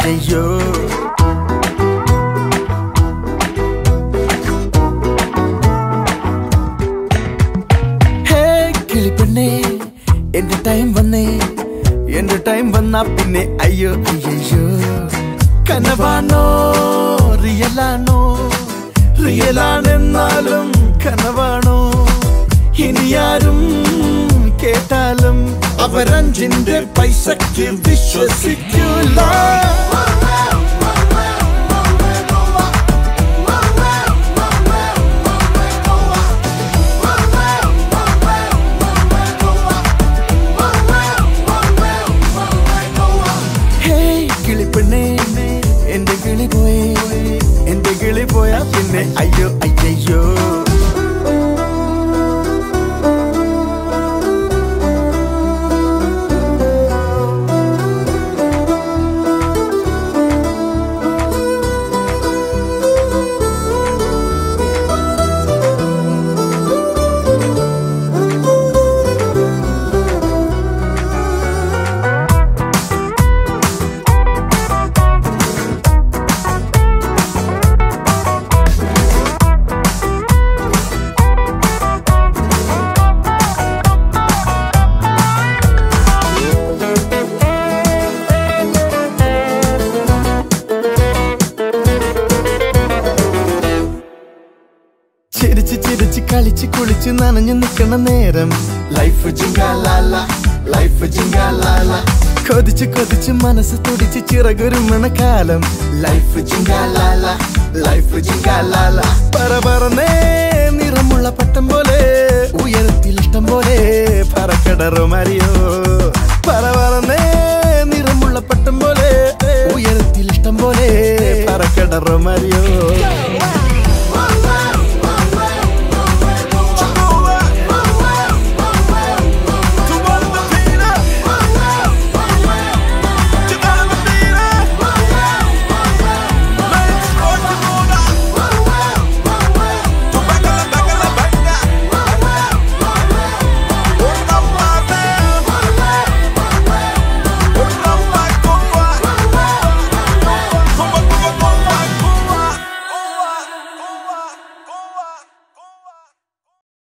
അയ്യയ്യോ ഹേ കിളിപ്പെണ്ണേ എന്റെ ടൈം വന്നേ എന്റെ ടൈം വന്നാ പിന്നെ അയ്യോ അയ്യോ കനവാണോ റിയലാണോ റിയലാണെന്നാലും കനവാണോ ഇനിയാരും കേട്ടാലും അവരഞ്ചിന്റെ പൈസക്ക് വിശ്വസിക്കൂല ഹേയ് കിളിപ്പെണ്ണേ എന്റെ കിളി പോയേ എന്റെ കിളി പോയാ പിന്നെ അയ്യോ അയ്യോ ചിരിച്ച് ചിരിച്ച് കളിച്ച് കുളിച്ച് നനഞ്ഞു നിൽക്കണ നേരം ലൈഫ് ജിങ്കാലാല ലൈഫ് ജിങ്കാലാല കൊതിച്ച് കൊതിച്ച് മനസ്സ് തുടിച്ച് ചിറകുരുമണ കാലം ലൈഫ് ജിങ്കാലാല ലൈഫ് ജിങ്കാലാല പറ പറന്നേ നിറമുള്ള പട്ടം പോലെ ഉയരത്തിൽ ഇഷ്ടം പോലെ പറക്കടറോ മറിയോ പറ പറന്നേ നിറമുള്ള പട്ടം പോലെ ഉയരത്തിൽ ഇഷ്ടം പോലെ പറക്കടറോ മറിയോ